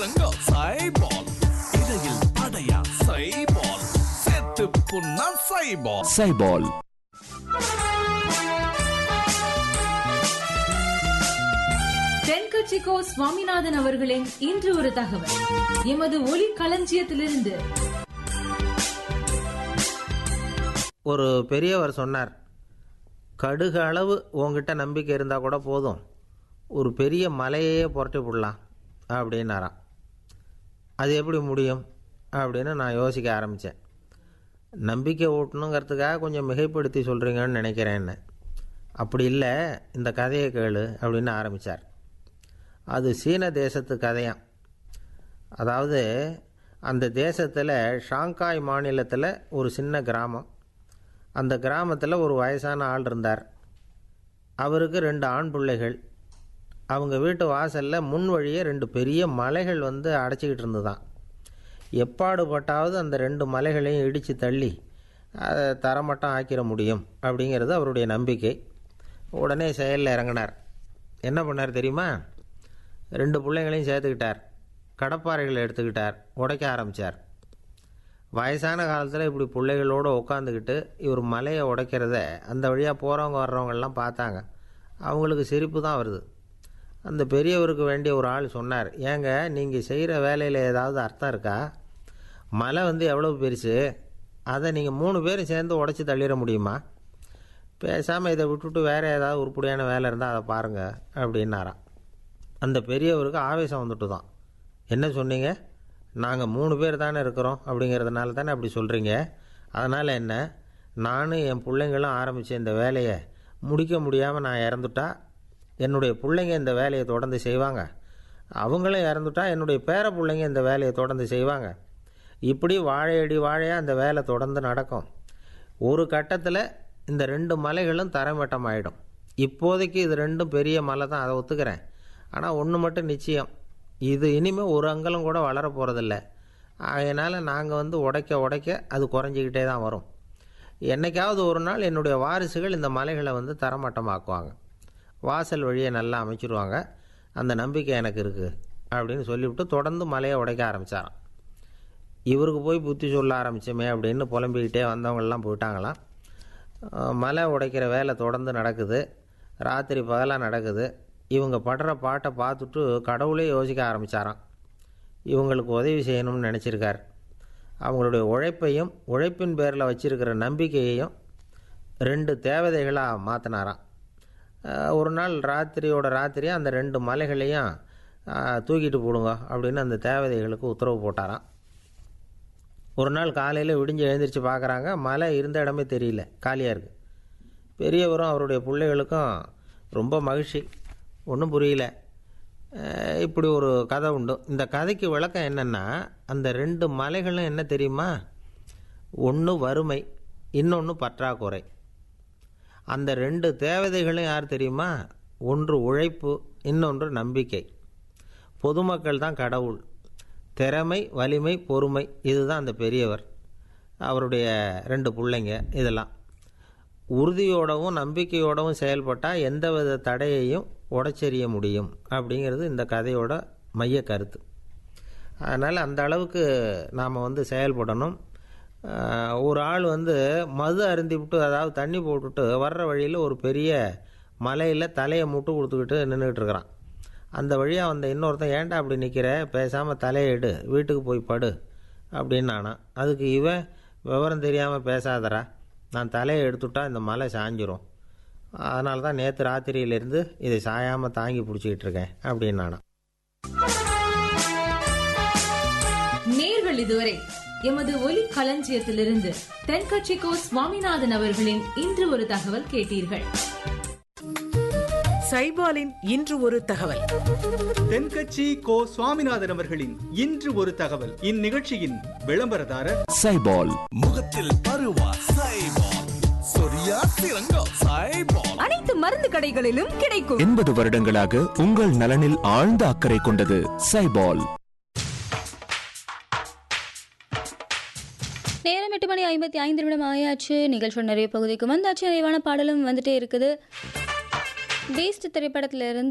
சிறங்கம் சைபால் இடையில் படையா சைபால் செத்து புண்ணா சைபால் சைபால் தென்கட்சிக்கோ சுவாமிநாதன் அவர்களின் இன்று ஒரு தகவல் எமது ஒலி களஞ்சியத்திலிருந்து ஒரு பெரியவர் சொன்னார் கடுகு அளவு உங்ககிட்ட நம்பிக்கை இருந்தால் கூட போதும் ஒரு பெரிய மலையையே புரட்டி விடலாம் அப்படின்னாராம் அது எப்படி முடியும் அப்படின்னு நான் யோசிக்க ஆரம்பித்தேன் நம்பிக்கை ஊட்டணுங்கிறதுக்காக கொஞ்சம் மிகைப்படுத்தி சொல்கிறீங்கன்னு நினைக்கிறேன்னு அப்படி இல்லை இந்த கதையை கேளு அப்படின்னு ஆரம்பித்தார் அது சீன தேசத்து கதையாம் அதாவது அந்த தேசத்தில் ஷாங்காய் மாநிலத்தில் ஒரு சின்ன கிராமம் அந்த கிராமத்தில் ஒரு வயசான ஆள் இருந்தார் அவருக்கு ரெண்டு ஆண் பிள்ளைகள் அவங்க வீட்டு வாசலில் முன் வழியே ரெண்டு பெரிய மலைகள் வந்து அடைச்சிக்கிட்டு இருந்துதான் எப்பாடுபட்டாவது அந்த ரெண்டு மலைகளையும் இடித்து தள்ளி அதை தரமட்டம் ஆக்கிட முடியும் அப்படிங்கிறது அவருடைய நம்பிக்கை உடனே செயலில் இறங்கினார் என்ன பண்ணார் தெரியுமா ரெண்டு பிள்ளைங்களையும் சேர்த்துக்கிட்டார் கடப்பாறைகளை எடுத்துக்கிட்டார் உடைக்க ஆரம்பித்தார் வயசான காலத்தில் இப்படி பிள்ளைகளோடு உட்காந்துக்கிட்டு இவர் மலையை உடைக்கிறத அந்த வழியாக போகிறவங்க வர்றவங்கெல்லாம் பார்த்தாங்க அவங்களுக்கு சிரிப்பு தான் வருது அந்த பெரியவருக்கு வேண்டிய ஒரு ஆள் சொன்னார் ஏங்க நீங்கள் செய்கிற வேலையில் ஏதாவது அர்த்தம் இருக்கா மலை வந்து எவ்வளோ பெருசு அதை நீங்கள் மூணு பேரும் சேர்ந்து உடச்சி தள்ளிட முடியுமா பேசாமல் இதை விட்டுட்டு வேறு ஏதாவது உருப்படியான வேலை இருந்தால் அதை பாருங்கள் அப்படின்னாராம் அந்த பெரியவருக்கு ஆவேசம் வந்துட்டு தான் என்ன சொன்னீங்க நாங்கள் மூணு பேர் தானே இருக்கிறோம் அப்படிங்கிறதுனால தானே அப்படி சொல்கிறீங்க அதனால் என்ன நானும் என் பிள்ளைங்களும் ஆரம்பித்த இந்த வேலையை முடிக்க முடியாமல் நான் இறந்துட்டா என்னுடைய பிள்ளைங்க இந்த வேலையை தொடர்ந்து செய்வாங்க அவங்களும் இறந்துட்டா என்னுடைய பேர பிள்ளைங்க இந்த வேலையை தொடர்ந்து செய்வாங்க இப்படி வாழையடி வாழையாக அந்த வேலை தொடர்ந்து நடக்கும் ஒரு கட்டத்தில் இந்த ரெண்டு மலைகளும் தரைமட்டம் ஆகிடும் இப்போதைக்கு இது ரெண்டும் பெரிய மலை தான் அதை ஒத்துக்கிறேன் ஆனால் ஒன்று மட்டும் நிச்சயம் இது இனிமேல் ஒரு அங்கலம் கூட வளர போகிறதில்ல அதனால் நாங்கள் வந்து உடைக்க உடைக்க அது குறைஞ்சிக்கிட்டே தான் வரும் என்னைக்காவது ஒரு நாள் என்னுடைய வாரிசுகள் இந்த மலைகளை வந்து தரமட்டமாக்குவாங்க வாசல் வழியை நல்லா அமைச்சிருவாங்க அந்த நம்பிக்கை எனக்கு இருக்குது அப்படின்னு சொல்லிவிட்டு தொடர்ந்து மலையை உடைக்க ஆரம்பித்தாராம் இவருக்கு போய் புத்தி சொல்ல ஆரம்பித்தோமே அப்படின்னு புலம்பிக்கிட்டே வந்தவங்கெல்லாம் போயிட்டாங்களாம் அஹ் மலை உடைக்கிற வேலை தொடர்ந்து நடக்குது ராத்திரி பகலாக நடக்குது இவங்க படுற பாட்டை பார்த்துட்டு கடவுளே யோசிக்க ஆரம்பித்தாராம் இவங்களுக்கு உதவி செய்யணும்னு நினச்சிருக்கார் அவங்களுடைய உழைப்பையும் உழைப்பின் பேரில் வச்சிருக்கிற நம்பிக்கையையும் ரெண்டு தேவதைகளாக மாற்றினாராம் ஒரு நாள் ராத்திரியோட ராத்திரி அந்த ரெண்டு மலைகளையும் அஹ், தூக்கிட்டு போடுங்க அப்படின்னு அந்த தேவதைகளுக்கு உத்தரவு போட்டாராம் ஒரு நாள் காலையில் விடிஞ்சு எழுந்திரிச்சு பார்க்குறாங்க மலை இருந்த இடமே தெரியல காலியாக இருக்குது பெரியவரும் அவருடைய பிள்ளைகளுக்கும் ரொம்ப மகிழ்ச்சி ஒன்றும் புரியல அஹ் இப்படி ஒரு கதை உண்டு இந்த கதைக்கு விளக்கம் என்னென்னா அந்த ரெண்டு மலைகளும் என்ன தெரியுமா ஒன்று வறுமை இன்னொன்று பற்றாக்குறை அந்த ரெண்டு தேவதைகளும் யார் தெரியுமா ஒன்று உழைப்பு இன்னொன்று நம்பிக்கை பொதுமக்கள் தான் கடவுள் திறமை வலிமை பொறுமை இதுதான் அந்த பெரியவர் அவருடைய ரெண்டு பிள்ளைங்க இதெல்லாம் உறுதியோடவும் நம்பிக்கையோடவும் செயல்பட்டால் எந்தவித தடையையும் உடைச்செறிய முடியும் அப்படிங்கிறது இந்த கதையோட மைய கருத்து அதனால் அந்த அளவுக்கு நாம் வந்து செயல்படணும் ஆஹ் ஒரு ஆள் வந்து மது அருந்திவிட்டு அதாவது தண்ணி போட்டுட்டு வர்ற வழியில் ஒரு பெரிய மலையில் தலையை முட்டு கொடுத்துக்கிட்டு நின்றுக்கிட்டு இருக்கிறான் அந்த வழியாக வந்த இன்னொருத்தன் ஏன்டா அப்படி நிற்கிற பேசாமல் தலையை எடு வீட்டுக்கு போய் படு அப்படின்னு நானா அதுக்கு இவன் விவரம் தெரியாமல் பேசாதடா நான் தலையை எடுத்துட்டா இந்த மலை சாஞ்சிரும் அதனால தான் நேற்று ராத்திரியிலேருந்து இதை சாயாமல் தாங்கி பிடிச்சிக்கிட்டு இருக்கேன் அப்படின்னு நானா நேர்கள் இதுவரை எமது ஒலி களஞ்சியத்திலிருந்து தென்கட்சிக்கோ சுவாமிநாதன் அவர்களின் இன்று ஒரு தகவல் கேட்டீர்கள் சைபாலின் இன்று ஒரு தகவல் தென்கட்சி கோ சுவாமிநாதன் அவர்களின் இன்று ஒரு தகவல் இந்நிகழ்ச்சியின் விளம்பரதாரர் சைபால் முகத்தில் பருவா சைபால் சொரியா சிறங்கம் சைபால் அனைத்து மருந்து கடைகளிலும் கிடைக்கும் எண்பது வருடங்களாக உங்கள் நலனில் ஆழ்ந்த அக்கறை கொண்டது சைபால் நேரம் எட்டு மணி ஐம்பத்தி ஐந்து நிமிடம் ஆயாச்சு நிகழ்ச்சியோட நிறைய பகுதிக்கு வந்தாச்சு நிறைவான பாடலும் வந்துட்டே இருக்குது பீஸ்ட் திரைப்படத்துல இருந்து